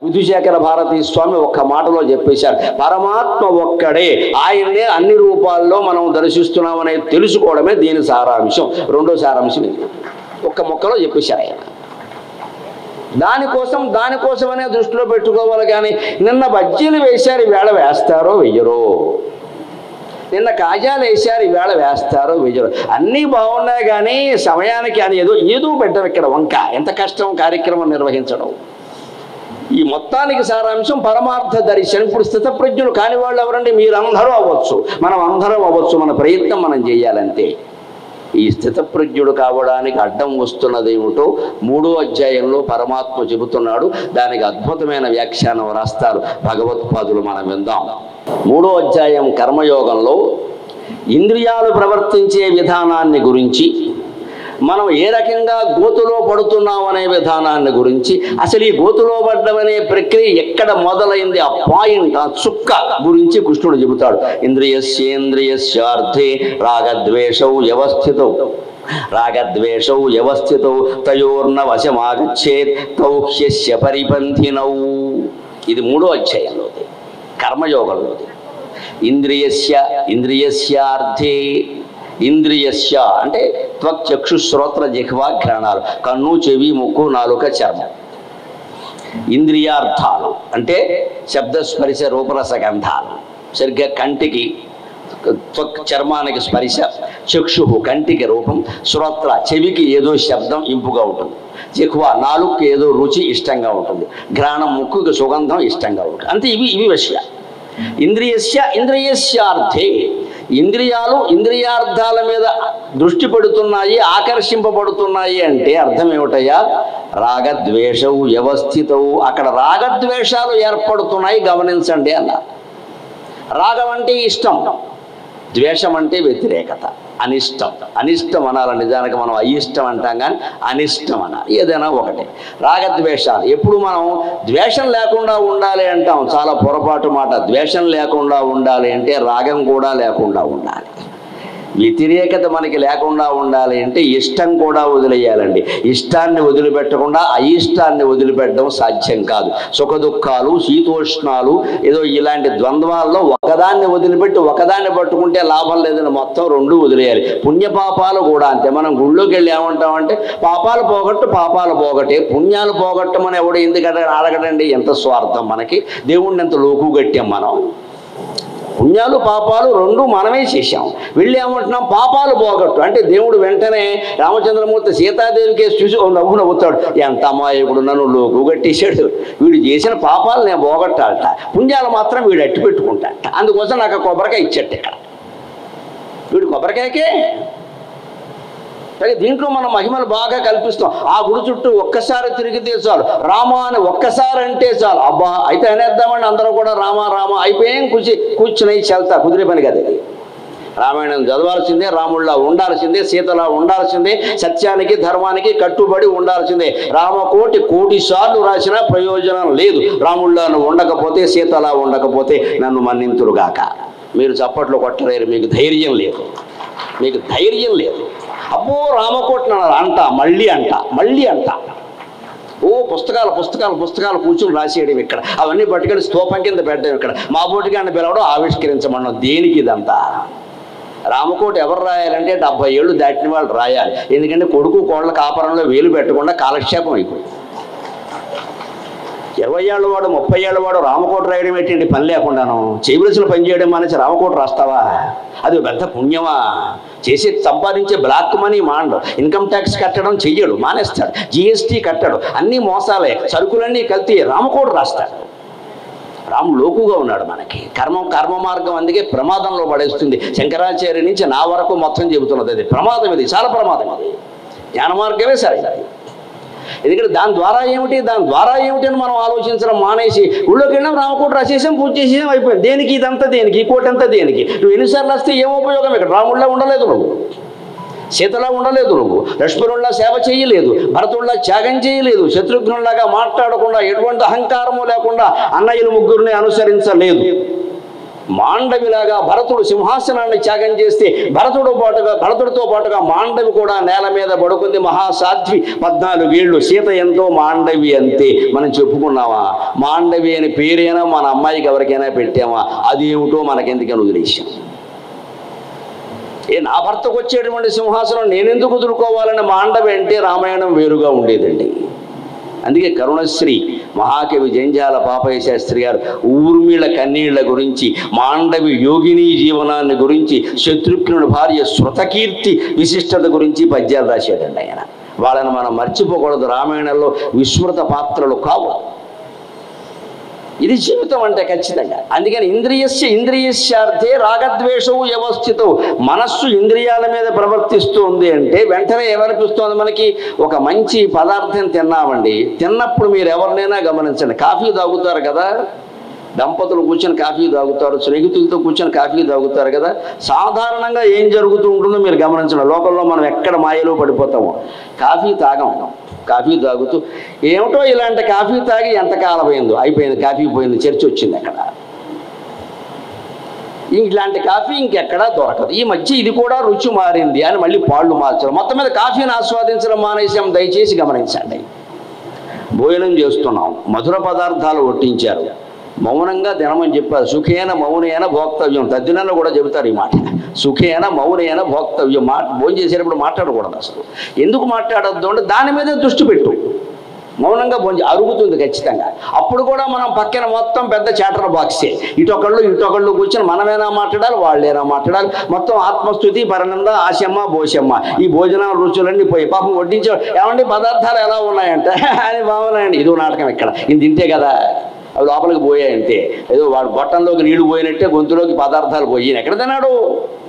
విధుశేఖర భారతీ స్వామి ఒక్క మాటలో చెప్పేశారు పరమాత్మ ఒక్కడే ఆయన్నే అన్ని రూపాల్లో మనం దర్శిస్తున్నాం అనేది తెలుసుకోవడమే దీని సారాంశం రెండో సారాంశం ఇది ఒక్క మొక్కలో చెప్పేశారు ఆయన దానికోసం దానికోసమనే దృష్టిలో పెట్టుకోవాలి కానీ నిన్న బజ్జీలు వేశారు ఈవేళ వేస్తారో వెయ్యరో నిన్న కాజాలు వేశారు ఈవేళ వేస్తారో వెయ్యరో అన్నీ బాగున్నాయి కానీ సమయానికి అని ఏదో ఏదో పెట్టడం ఇక్కడ వంక ఎంత కష్టం కార్యక్రమం నిర్వహించడం ఈ మొత్తానికి సారాంశం పరమార్థ దర్శనం ఇప్పుడు స్థితప్రజ్ఞులు కాని వాళ్ళు ఎవరండి మీరందరూ అవ్వచ్చు మనం అందరం అవ్వచ్చు మన ప్రయత్నం మనం చేయాలంతే ఈ స్థితప్రజ్ఞుడు కావడానికి అడ్డం వస్తున్నది ఏమిటో మూడో అధ్యాయంలో పరమాత్మ చెబుతున్నాడు దానికి అద్భుతమైన వ్యాఖ్యానం రాస్తారు భగవత్పాదులు మనం విందాం మూడో అధ్యాయం కర్మయోగంలో ఇంద్రియాలు ప్రవర్తించే విధానాన్ని గురించి మనం ఏ రకంగా గోతులో పడుతున్నాం అనే విధానాన్ని గురించి అసలు ఈ గోతులో పడ్డం అనే ప్రక్రియ ఎక్కడ మొదలైంది ఆ పాయింట్ ఆ చుక్క గురించి కృష్ణుడు చెబుతాడు ఇంద్రియస్యేంద్రియస్యార్థే రాగద్వేషౌ వ్యవస్థితౌ రాగద్వేషౌ వ్యవస్థితౌ తయోర్న వశమాగచ్చేత్ తౌ హ్యస్య పరిపంథినౌ ఇది మూడో అధ్యాయంలోది కర్మయోగంలోది ఇంద్రియస్య ఇంద్రియస్యార్థే ఇంద్రియస్య అంటే త్వక్ చక్షు శ్రోత్ర జిహ్వ ఘ్రాణాలు కన్ను చెవి ముక్కు నాలుక చర్మం ఇంద్రియార్థాలు అంటే శబ్దస్పర్శ రూపరస గంధాలు సరిగ్గా కంటికి త్వక్ చర్మానికి స్పర్శ చక్షు కంటికి రూపం శ్రోత్ర చెవికి ఏదో శబ్దం ఇంపుగా ఉంటుంది జిహ్వ నాలుగుకి ఏదో రుచి ఇష్టంగా ఉంటుంది ఘ్రాణం ముక్కుకి సుగంధం ఇష్టంగా ఉంటుంది అంతే ఇవి ఇవి విషయాలు ఇంద్రియస్య ఇంద్రియస్యార్థే ఇంద్రియాలు ఇంద్రియార్థాల మీద దృష్టి పెడుతున్నాయి ఆకర్షింపబడుతున్నాయి అంటే అర్థం ఏమిటయ్యా రాగద్వేషవు వ్యవస్థితవు అక్కడ రాగద్వేషాలు ఏర్పడుతున్నాయి గమనించండి అన్న రాగం అంటే ఇష్టం ద్వేషం అంటే వ్యతిరేకత అనిష్టం అనిష్టం అనాలి నిజానికి మనం అయిష్టం అంటాం కానీ అనిష్టం అనాలి ఏదైనా ఒకటే రాగద్వేషాలు ఎప్పుడు మనం ద్వేషం లేకుండా ఉండాలి అంటాం చాలా పొరపాటు మాట ద్వేషం లేకుండా ఉండాలి అంటే రాగం కూడా లేకుండా ఉండాలి వ్యతిరేకత మనకి లేకుండా ఉండాలి అంటే ఇష్టం కూడా వదిలేయాలండి ఇష్టాన్ని వదిలిపెట్టకుండా అయిష్టాన్ని వదిలిపెట్టడం సాధ్యం కాదు సుఖ దుఃఖాలు శీతోష్ణాలు ఏదో ఇలాంటి ద్వంద్వాల్లో ఒకదాన్ని వదిలిపెట్టి ఒకదాన్ని పట్టుకుంటే లాభం లేదని మొత్తం రెండు వదిలేయాలి పుణ్యపాపాలు కూడా అంతే మనం గుళ్ళోకి వెళ్ళి ఏమంటామంటే పాపాలు పోగొట్టు పాపాలు పోగొట్టే పుణ్యాలు పోగొట్టమని ఎవడు ఎందుకంటే అడగడండి ఎంత స్వార్థం మనకి దేవుణ్ణి ఎంత లోకు కట్టాం మనం పుణ్యాలు పాపాలు రెండు మనమే చేశాం వెళ్ళి ఏమంటున్నాం పాపాలు పోగొట్టు అంటే దేవుడు వెంటనే రామచంద్రమూర్తి సీతాదేవికి చూసి ఓ నవ్వు నవ్వుతాడు ఎంత అమాయకుడు నన్ను లోకు కట్టేశాడు వీడు చేసిన పాపాలు నేను పోగొట్టాలట పుణ్యాలు మాత్రం వీడు అట్టి పెట్టుకుంటాట అందుకోసం నాకు ఆ కొబ్బరికాయ ఇచ్చట్టు ఇక్కడ వీడు కొబ్బరికాయకే సరే దీంట్లో మనం మహిమలు బాగా కల్పిస్తాం ఆ గుడి చుట్టూ ఒక్కసారి తిరిగితే చాలు రామ అని ఒక్కసారి అంటే చాలు అబ్బా అయితే అనేద్దామండి అందరూ కూడా రామ రామ అయిపోయాం కూర్చి కూర్చుని చెల్తా కుదిరే పని కదా ఇది రామాయణం చదవాల్సిందే రాముళ్ళ ఉండాల్సిందే సీతలా ఉండాల్సిందే సత్యానికి ధర్మానికి కట్టుబడి ఉండాల్సిందే రామకోటి కోటి సార్లు రాసినా ప్రయోజనం లేదు రాముళ్ళను ఉండకపోతే సీతలా ఉండకపోతే నన్ను మన్నింతురుగాక మీరు చప్పట్లు కొట్టలేరు మీకు ధైర్యం లేదు మీకు ధైర్యం లేదు అబ్బో రామకోటి అన్నారు అంట మళ్ళీ అంట మళ్ళీ అంట ఓ పుస్తకాలు పుస్తకాలు పుస్తకాలు కూర్చుని రాసేయడం ఇక్కడ అవన్నీ పట్టుకొని స్తూపం కింద పెట్టడం ఇక్కడ మా బోటిగాన్ని పిలవడం ఆవిష్కరించమన్నాం దేనికి ఇదంతా రామకోటి ఎవరు రాయాలంటే డెబ్బై ఏళ్ళు దాటిన వాళ్ళు రాయాలి ఎందుకంటే కొడుకు కోళ్ళ కాపురంలో వేలు పెట్టకుండా కాలక్షేపం అయిపోయింది ఇరవై ఏళ్ళ వాడు ముప్పై ఏళ్ళ వాడు రామకోట రాయడం ఏంటండి పని లేకుండాను చేయవలసిన పని చేయడం అనేసి రామకోట రాస్తావా అది పెద్ద పుణ్యమా చేసి సంపాదించే బ్లాక్ మనీ మాండు ఇన్కమ్ ట్యాక్స్ కట్టడం చెయ్యడు మానేస్తాడు జిఎస్టీ కట్టడు అన్నీ మోసాలే సరుకులన్నీ కల్తీ రామకోట రాస్తాడు రాముడు లోకుగా ఉన్నాడు మనకి కర్మ కర్మ మార్గం అందుకే ప్రమాదంలో పడేస్తుంది శంకరాచార్య నుంచి నా వరకు మొత్తం చెబుతున్నది అది ప్రమాదం ఇది చాలా ప్రమాదం అది జ్ఞాన మార్గమే సరైనది ఎందుకంటే దాని ద్వారా ఏమిటి దాని ద్వారా ఏమిటి అని మనం ఆలోచించడం మానేసి ఊళ్ళోకి వెళ్ళాం రామకోట రాసేసాం పూజ చేసేసాం అయిపోయింది దేనికి ఇదంతా దేనికి ఈ కోటి అంతా దేనికి నువ్వు ఎన్నిసార్లు వస్తే ఏం ఉపయోగం ఇక్కడ రాముడిలా ఉండలేదు నువ్వు సీతలా ఉండలేదు నువ్వు లక్ష్మణుల్లా సేవ చేయలేదు భరతుల్లా త్యాగం చేయలేదు శత్రుఘ్నుల్లాగా మాట్లాడకుండా ఎటువంటి అహంకారము లేకుండా అన్నయ్యలు ముగ్గురిని అనుసరించలేదు మాండవిలాగా భరతుడు సింహాసనాన్ని త్యాగం చేస్తే భరతుడు పాటుగా భరతుడితో పాటుగా మాండవి కూడా నేల మీద పడుకుంది మహాసాధ్వి పద్నాలుగేళ్ళు సీత ఎంతో మాండవి అంతే మనం చెప్పుకున్నామా మాండవి అని పేరైనా మన అమ్మాయికి ఎవరికైనా పెట్టామా అదేమిటో మనకెందుకని వదిలేసాం ఏ నా భర్తకు వచ్చేటువంటి సింహాసనం నేనెందుకు వదులుకోవాలని మాండవి అంటే రామాయణం వేరుగా ఉండేదండి అందుకే కరుణశ్రీ మహాకవి జంజాల పాపయ్య శాస్త్రి గారు ఊర్మిళ కన్నీళ్ల గురించి మాండవి యోగిని జీవనాన్ని గురించి శత్రుఘ్నుడి భార్య శృతకీర్తి విశిష్టత గురించి పద్యాలు రాశాడండి ఆయన వాళ్ళని మనం మర్చిపోకూడదు రామాయణంలో విస్మృత పాత్రలు కావు ఇది జీవితం అంటే ఖచ్చితంగా అందుకని ఇంద్రియస్య ఇంద్రియస్యార్థే రాగద్వేషవు వ్యవస్థితం మనస్సు ఇంద్రియాల మీద ప్రవర్తిస్తుంది అంటే వెంటనే ఏమనిపిస్తోంది మనకి ఒక మంచి పదార్థం తిన్నామండి తిన్నప్పుడు మీరు ఎవరినైనా గమనించండి కాఫీ తాగుతారు కదా దంపతులు కూర్చొని కాఫీ తాగుతారు స్నేహితులతో కూర్చొని కాఫీ తాగుతారు కదా సాధారణంగా ఏం జరుగుతూ ఉంటుందో మీరు గమనించండి లోకల్లో మనం ఎక్కడ మాయలో పడిపోతామో కాఫీ తాగం కాఫీ తాగుతూ ఏమిటో ఇలాంటి కాఫీ తాగి ఎంతకాలం అయిందో అయిపోయింది కాఫీ పోయింది చర్చ వచ్చింది అక్కడ ఇట్లాంటి కాఫీ ఇంకెక్కడా దొరకదు ఈ మధ్య ఇది కూడా రుచి మారింది అని మళ్ళీ పాళ్ళు మార్చడం మొత్తం మీద కాఫీని ఆస్వాదించడం మానేసాం దయచేసి గమనించండి భోజనం చేస్తున్నాం మధుర పదార్థాలు వడ్డించారు మౌనంగా తినమని చెప్పారు సుఖేన మౌనేన భోక్తవ్యం తద్దినంలో కూడా చెబుతారు ఈ మాట సుఖేన మౌనేన భోక్తవ్యం మాట భోజనం చేసేటప్పుడు మాట్లాడకూడదు అసలు ఎందుకు మాట్లాడద్దు అంటే దాని మీదే దృష్టి పెట్టు మౌనంగా భోజనం అరుగుతుంది ఖచ్చితంగా అప్పుడు కూడా మనం పక్కన మొత్తం పెద్ద చాటర్ బాక్సే ఇటొకళ్ళు ఇటొకళ్ళు కూర్చొని మనమేనా మాట్లాడాలి వాళ్ళేనా మాట్లాడాలి మొత్తం ఆత్మస్థుతి పరనంద ఆశమ్మ భోషమ్మ ఈ భోజన రుచులన్నీ పోయి పాపం వడ్డించే ఏమండి పదార్థాలు ఎలా ఉన్నాయంటే అని బాగున్నాయండి ఇదో నాటకం ఇక్కడ ఇది తింటే కదా అవి లోపలికి పోయాయంటే ఏదో వాడు బొట్టంలోకి నీళ్లు పోయినట్టే గొంతులోకి పదార్థాలు పోయి ఈయన ఎక్కడ తిన్నాడు